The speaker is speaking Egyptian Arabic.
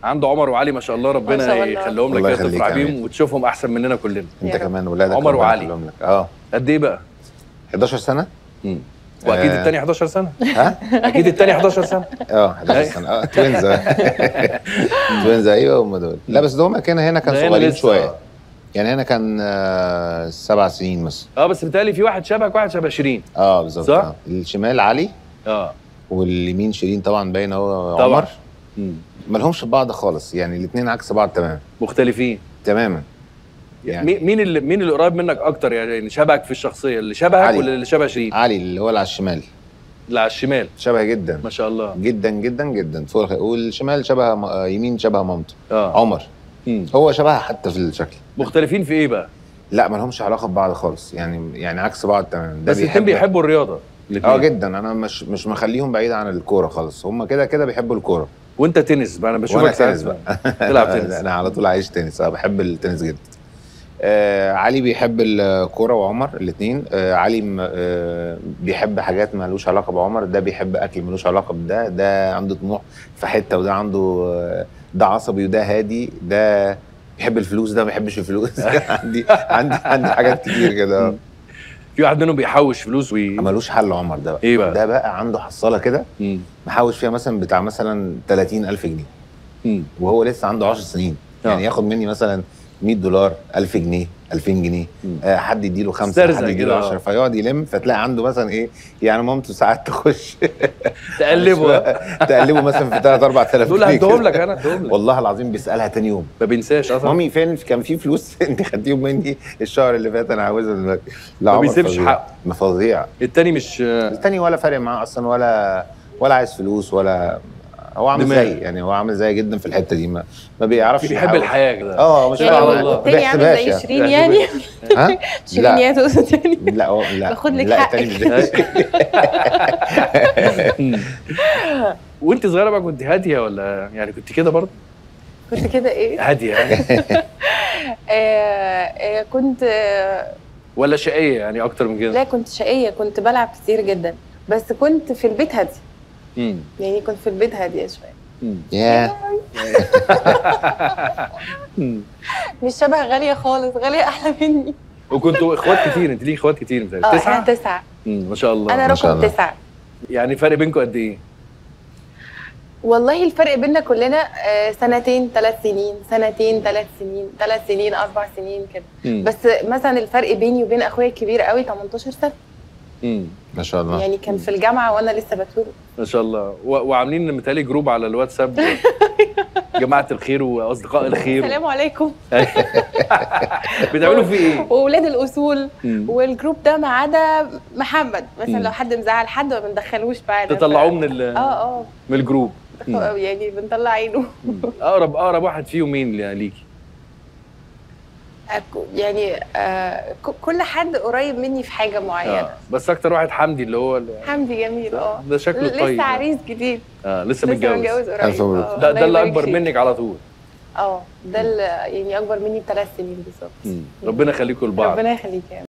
عنده عمر وعلي ما شاء الله ما ربنا شاء الله. يخليهم لك الله كده يخليك تفرح يا بيهم أمين. وتشوفهم احسن مننا كلنا انت يا رب. كمان ولادك عمر ربنا وعلي. يخليهم لك. اه قد ايه بقى 11 سنه واكيد آه. التاني 11 سنه ها اكيد التاني 11 سنه اه 11 سنه اه توينز توينز ايوه هم دول لا بس ده كان هنا كان ده هنا صغيرين لسه. شويه يعني هنا كان آه، سبع سنين مثلا اه بس بيتهيألي في واحد شبهك واحد شبه شيرين اه بالظبط صح؟ آه. الشمال علي اه واليمين شيرين طبعا باين هو طبعا. عمر مم. ما لهمش بعض خالص يعني الاثنين عكس بعض تماما مختلفين تماما يعني يعني مين اللي مين اللي قريب منك اكتر يعني شبهك في الشخصيه اللي شبهك علي. ولا اللي شبه شيرين علي اللي هو اللي على الشمال اللي على الشمال شبه جدا ما شاء الله جدا جدا جدا فوق الخ- والشمال شبه م- آه، يمين شبه مامته اه عمر مم. هو شبهها حتى في الشكل مختلفين في ايه بقى لا ما لهمش علاقه ببعض خالص يعني يعني عكس بعض تماما ده بس الاثنين بيحبوا الرياضه الاتنين. اه جدا انا مش مش مخليهم بعيد عن الكوره خالص هم كده كده بيحبوا الكوره وانت تنس بقى انا بشوفك وانا ساعات تنس بقى تلعب لا، تنس انا على طول عايش تنس انا بحب التنس جدا آه علي بيحب الكوره وعمر الاثنين آه علي م- آه بيحب حاجات مالوش علاقه بعمر ده بيحب اكل ملوش علاقه بده ده عنده طموح في حته وده عنده آه ده عصبي وده هادي ده بيحب الفلوس ده ما بيحبش الفلوس عندي عندي عندي حاجات كتير كده في واحد منهم بيحوش فلوس وي... ملوش حل عمر ده بقى ايه بقى؟ ده بقى عنده حصاله كده مم. محوش فيها مثلا بتاع مثلا 30000 جنيه مم. وهو لسه عنده 10 سنين آه. يعني ياخد مني مثلا 100 دولار 1000 جنيه 2000 جنيه مم. آه حد يديله خمسه استرزق حد كده، يديله آه. 10 فيقعد يلم فتلاقي عنده مثلا ايه يعني مامته ساعات تخش تقلبه تقلبه مثلا في 3 4000 دول جنيه هديهم كده. لك انا هديهم لك والله العظيم بيسالها تاني يوم ما بينساش اصلا مامي فين كان في فلوس انت خدتيهم مني الشهر اللي فات انا عاوزها دلوقتي لا ما عمر بيسيبش فظيع. حقه. ما فظيع التاني مش التاني ولا فارق معاه اصلا ولا ولا عايز فلوس ولا هو عامل دماغ. زي يعني هو عامل زي جدا في الحته دي ما, ما بيعرفش بيحب يحاول. الحياه كده اه مش يعني سبحان فاهم. الله. ما التاني عامل بيحسبهاش زي يعني. شيرين يعني ها؟ شيرين لا يا توت تاني لا هو- لا باخد لك لا حقك. التاني مش مم. وانت صغيره بقى كنت هاديه ولا يعني كنت كده برضه كنت كده ايه هاديه يعني آه آه كنت آه ولا شقيه يعني اكتر من كده لا كنت شقيه كنت بلعب كتير جدا بس كنت في البيت هاديه مم. يعني كنت في البيت هاديه شويه مم. يا مم. مش شبه غاليه خالص غاليه احلى مني وكنتوا اخوات كتير انت ليك اخوات كتير مثلا اه احنا تسعه تسعه مم. ما شاء الله انا ما شاء رقم الله. تسعه يعني فرق بينكم قد ايه والله الفرق بيننا كلنا آه، سنتين ثلاث سنين سنتين ثلاث سنين ثلاث سنين اربع سنين كده مم. بس مثلا الفرق بيني وبين اخويا الكبير قوي 18 سنه مم. ما شاء الله يعني كان في الجامعه وانا لسه بتولد ما شاء الله و... وعاملين متهيألي جروب على الواتساب جماعه الخير واصدقاء الخير السلام عليكم بتعملوا فيه ايه؟ واولاد الاصول مم. والجروب ده ما عدا محمد مثلا مم. لو حد مزعل حد ما بندخلوش معانا تطلعوه ف- من ال... اه اه من الجروب مم. يعني بنطلع عينه اقرب اقرب واحد فيهم مين ليكي؟ أك- يعني آه ك- كل حد قريب مني في حاجه معينه آه. بس اكتر واحد حمدي اللي هو اللي... حمدي جميل اه ده شكله لسه طيب عريس جديد اه لسه لسه متجوز متجوز قريب ألف مبروك. آه، ده الله ده اللي يبارك اكبر فيك. منك على طول اه ده اللي يعني اكبر مني بثلاث سنين بالظبط مم. ربنا يخليكم لبعض ربنا يخليك يعني